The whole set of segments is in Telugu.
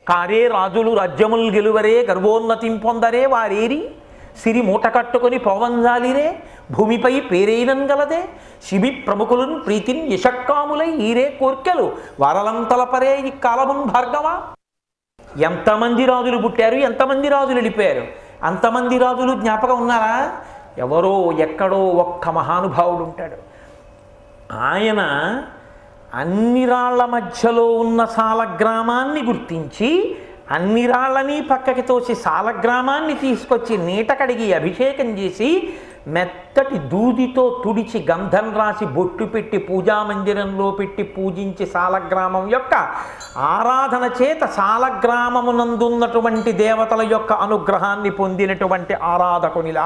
కారే రాజులు రాజ్యములు గెలువరే గర్వోన్నతిం పొందరే వారేరి సిరి మూట కట్టుకొని పోవంజాలిరే భూమిపై పేరైనం గలదే శిబి ప్రముఖులను ప్రీతిని యశక్కాములై ఈరే కోర్కెలు వరలంతలపరే ఈ కాలమున్ భార్గవా ఎంతమంది రాజులు పుట్టారు ఎంతమంది రాజులు వెళ్ళిపోయారు అంతమంది రాజులు జ్ఞాపకం ఉన్నారా ఎవరో ఎక్కడో ఒక్క మహానుభావుడు ఉంటాడు ఆయన అన్ని రాళ్ల మధ్యలో ఉన్న సాలగ్రామాన్ని గుర్తించి అన్ని రాళ్ళని పక్కకి తోసి సాలగ్రామాన్ని తీసుకొచ్చి నీట కడిగి అభిషేకం చేసి మెత్తటి దూదితో తుడిచి గంధం రాసి బొట్టు పెట్టి పూజా మందిరంలో పెట్టి పూజించి సాలగ్రామం యొక్క ఆరాధన చేత సాలగ్రామమునందున్నటువంటి దేవతల యొక్క అనుగ్రహాన్ని పొందినటువంటి ఆరాధకునిలా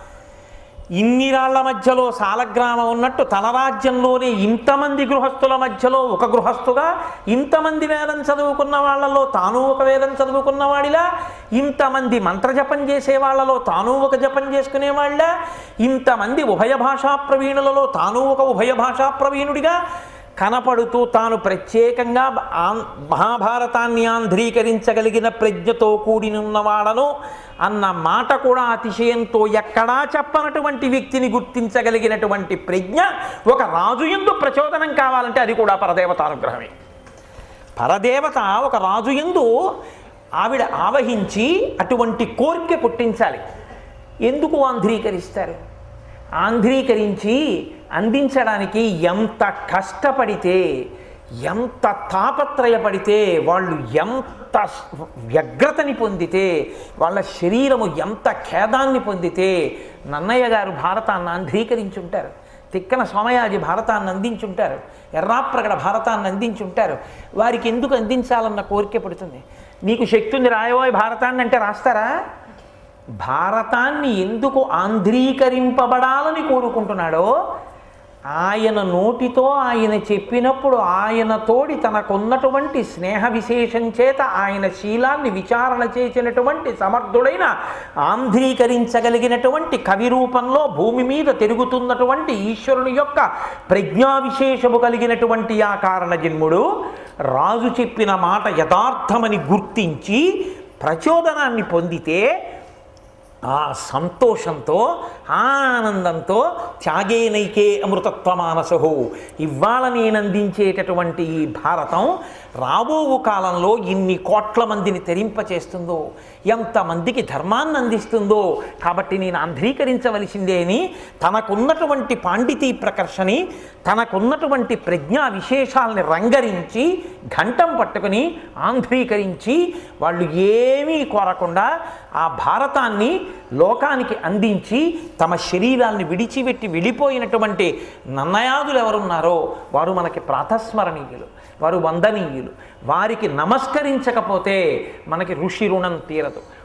ఇన్ని రాళ్ల మధ్యలో సాలగ్రామం ఉన్నట్టు తన రాజ్యంలోనే ఇంతమంది గృహస్థుల మధ్యలో ఒక గృహస్థుగా ఇంతమంది వేదం చదువుకున్న వాళ్ళలో తాను ఒక వేదం చదువుకున్న వాడిలా ఇంతమంది మంత్రజపం చేసే వాళ్ళలో తాను ఒక జపం చేసుకునే వాళ్ళ ఇంతమంది ఉభయ భాషా ప్రవీణులలో తాను ఒక ఉభయ భాషా ప్రవీణుడిగా కనపడుతూ తాను ప్రత్యేకంగా ఆం- మహాభారతాన్ని ఆంధ్రీకరించగలిగిన ప్రజ్ఞతో కూడినున్నవాడను అన్న మాట కూడా అతిశయంతో ఎక్కడా చెప్పనటువంటి వ్యక్తిని గుర్తించగలిగినటువంటి ప్రజ్ఞ ఒక రాజు ఎందు ప్రచోదనం కావాలంటే అది కూడా పరదేవతానుగ్రహమే పరదేవత ఒక రాజు ఎందు ఆవిడ ఆవహించి అటువంటి కోరిక పుట్టించాలి ఎందుకు ఆంధ్రీకరిస్తారు ఆంధ్రీకరించి అందించడానికి ఎంత కష్టపడితే ఎంత తాపత్రయపడితే వాళ్ళు ఎంత వ్యగ్రతని పొందితే వాళ్ళ శరీరము ఎంత ఖేదాన్ని పొందితే నన్నయ్య గారు భారతాన్ని ఆంధ్రీకరించుంటారు తిక్కన సోమయాజి భారతాన్ని అందించుంటారు ఎర్రాప్రగడ భారతాన్ని అందించుంటారు వారికి ఎందుకు అందించాలన్న కోరిక పుడుతుంది నీకు శక్తి ఉంది రాయబోయే భారతాన్ని అంటే రాస్తారా భారతాన్ని ఎందుకు ఆంధ్రీకరింపబడాలని కోరుకుంటున్నాడో ఆయన నోటితో ఆయన చెప్పినప్పుడు ఆయన తోడి తనకున్నటువంటి స్నేహ విశేషం చేత ఆయన శీలాన్ని విచారణ చేసినటువంటి సమర్థుడైన ఆంధ్రీకరించగలిగినటువంటి కవి రూపంలో భూమి మీద తిరుగుతున్నటువంటి ఈశ్వరుని యొక్క ప్రజ్ఞా విశేషము కలిగినటువంటి ఆ కారణ జన్ముడు రాజు చెప్పిన మాట యథార్థమని గుర్తించి ప్రచోదనాన్ని పొందితే ఆ సంతోషంతో ఆనందంతో త్యాగేనైకే అమృతత్వ మానసహో ఇవాళ నేను అందించేటటువంటి ఈ భారతం రాబో కాలంలో ఇన్ని కోట్ల మందిని తెరింపచేస్తుందో ఎంతమందికి ధర్మాన్ని అందిస్తుందో కాబట్టి నేను ఆంధ్రీకరించవలసిందే అని తనకున్నటువంటి పాండితీ ప్రకర్షని తనకున్నటువంటి ప్రజ్ఞా విశేషాలని రంగరించి ఘంటం పట్టుకుని ఆంధ్రీకరించి వాళ్ళు ఏమీ కోరకుండా ఆ భారతాన్ని లోకానికి అందించి తమ శరీరాల్ని విడిచిపెట్టి వెళ్ళిపోయినటువంటి నన్నయాదులు ఎవరున్నారో వారు మనకి ప్రాతస్మరణీయులు వారు వందనీయులు వారికి నమస్కరించకపోతే మనకి ఋషి రుణం తీరదు